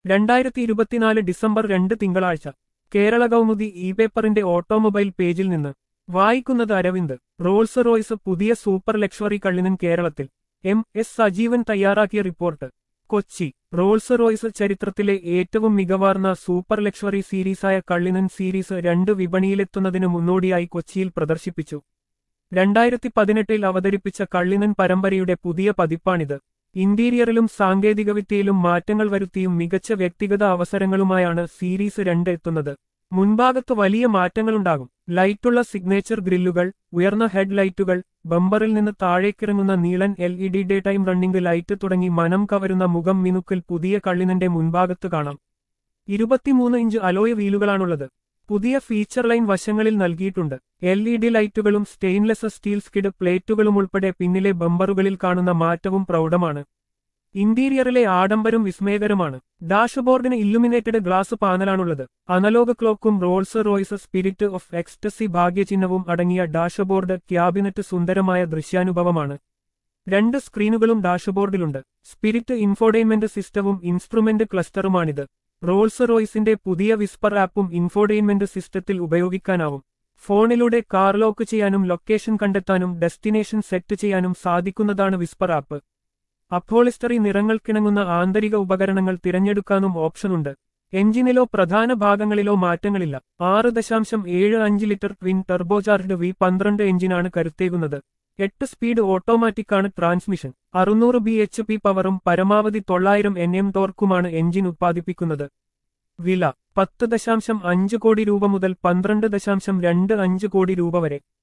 രണ്ടായിരത്തി ഇരുപത്തിനാല് ഡിസംബർ രണ്ട് തിങ്കളാഴ്ച കേരള കൗമുദി ഇ പേപ്പറിന്റെ ഓട്ടോമൊബൈൽ പേജിൽ നിന്ന് വായിക്കുന്നത് അരവിന്ദ് റോൾസ് റോയ്സ് പുതിയ സൂപ്പർ ലക്ഷറി കള്ളിനൻ കേരളത്തിൽ എം എസ് സജീവൻ തയ്യാറാക്കിയ റിപ്പോർട്ട് കൊച്ചി റോൾസ് റോയ്സ് ചരിത്രത്തിലെ ഏറ്റവും മികവാർന്ന സൂപ്പർ ലക്ഷറി സീരീസായ കള്ളിനൻ സീരീസ് രണ്ട് വിപണിയിലെത്തുന്നതിന് മുന്നോടിയായി കൊച്ചിയിൽ പ്രദർശിപ്പിച്ചു രണ്ടായിരത്തി പതിനെട്ടിൽ അവതരിപ്പിച്ച കള്ളിനൻ പരമ്പരയുടെ പുതിയ പതിപ്പാണിത് ഇന്റീരിയറിലും സാങ്കേതികവിദ്യയിലും മാറ്റങ്ങൾ വരുത്തിയും മികച്ച വ്യക്തിഗത അവസരങ്ങളുമായാണ് സീരീസ് രണ്ട് എത്തുന്നത് മുൻഭാഗത്ത് വലിയ മാറ്റങ്ങളുണ്ടാകും ലൈറ്റുള്ള സിഗ്നേച്ചർ ഗ്രില്ലുകൾ ഉയർന്ന ഹെഡ് ലൈറ്റുകൾ ബമ്പറിൽ നിന്ന് താഴേക്കിറങ്ങുന്ന നീളൻ L E D daytime running light തുടങ്ങി മനം കവരുന്ന മുഖം മിനുക്കൽ പുതിയ കള്ളിനന്റെ മുൻഭാഗത്ത് കാണാം ഇരുപത്തിമൂന്ന് ഇഞ്ച് അലോയ് വീലുകളാണുള്ളത് പുതിയ ഫീച്ചർ ലൈൻ വശങ്ങളിൽ നൽകിയിട്ടുണ്ട് എൽ ഇ ഡി ലൈറ്റുകളും സ്റ്റെയിൻലെസ് സ്റ്റീൽ സ്കിഡ് പ്ലേറ്റുകളും ഉൾപ്പെടെ പിന്നിലെ ബമ്പറുകളിൽ കാണുന്ന മാറ്റവും പ്രൗഢമാണ് ഇന്റീരിയറിലെ ആഡംബരം വിസ്മയകരമാണ് ഡാഷ്ബോർഡിന് ഇല്ലുമിനേറ്റഡ് ഗ്ലാസ് പാനലാണുള്ളത് അനലോഗ് ക്ലോക്കും Rolls Royce Spirit of Ecstasy ഭാഗ്യചിഹ്നവും അടങ്ങിയ ഡാഷ്ബോർഡ് ക്യാബിനറ്റ് സുന്ദരമായ ദൃശ്യാനുഭവമാണ് രണ്ട് സ്ക്രീനുകളും ഡാഷ്ബോർഡിലുണ്ട് സ്പിരിറ്റ് ഇൻഫോർടൈൻമെന്റ് സിസ്റ്റവും ഇൻസ്ട്രുമെന്റ് ക്ലസ്റ്ററുമാണിത് റോൾസ് റോയ്സിന്റെ പുതിയ വിസ്പർ ആപ്പും ഇൻഫോർടൈൻമെന്റ് സിസ്റ്റത്തിൽ ഉപയോഗിക്കാനാവും ഫോണിലൂടെ കാർ ലോക്ക് ചെയ്യാനും ലൊക്കേഷൻ കണ്ടെത്താനും ഡെസ്റ്റിനേഷൻ സെറ്റ് ചെയ്യാനും സാധിക്കുന്നതാണ് വിസ്പർ ആപ്പ് അപ്പോളിസ്റ്ററി നിറങ്ങൾക്കിണങ്ങുന്ന ആന്തരിക ഉപകരണങ്ങൾ തിരഞ്ഞെടുക്കാനും ഓപ്ഷനുണ്ട് എഞ്ചിനിലോ പ്രധാന ഭാഗങ്ങളിലോ മാറ്റങ്ങളില്ല ആറ് ദശാംശം ഏഴ് അഞ്ച് ലിറ്റർ ട്വിൻ ടർബോചാർജ്ഡ് വി പന്ത്രണ്ട് എഞ്ചിനാണ് കരുത്തേകുന്നത് എട്ട് സ്പീഡ് ഓട്ടോമാറ്റിക്കാണ് ട്രാൻസ്മിഷൻ അറുന്നൂറ് ബി എച്ച് പി പവറും പരമാവധി തൊള്ളായിരം എൻ എം ടോർക്കുമാണ് എഞ്ചിൻ ഉത്പാദിപ്പിക്കുന്നത് വില പത്ത് ദശാംശം അഞ്ച് കോടി രൂപ മുതൽ പന്ത്രണ്ട് ദശാംശം രണ്ട് അഞ്ച് കോടി രൂപ വരെ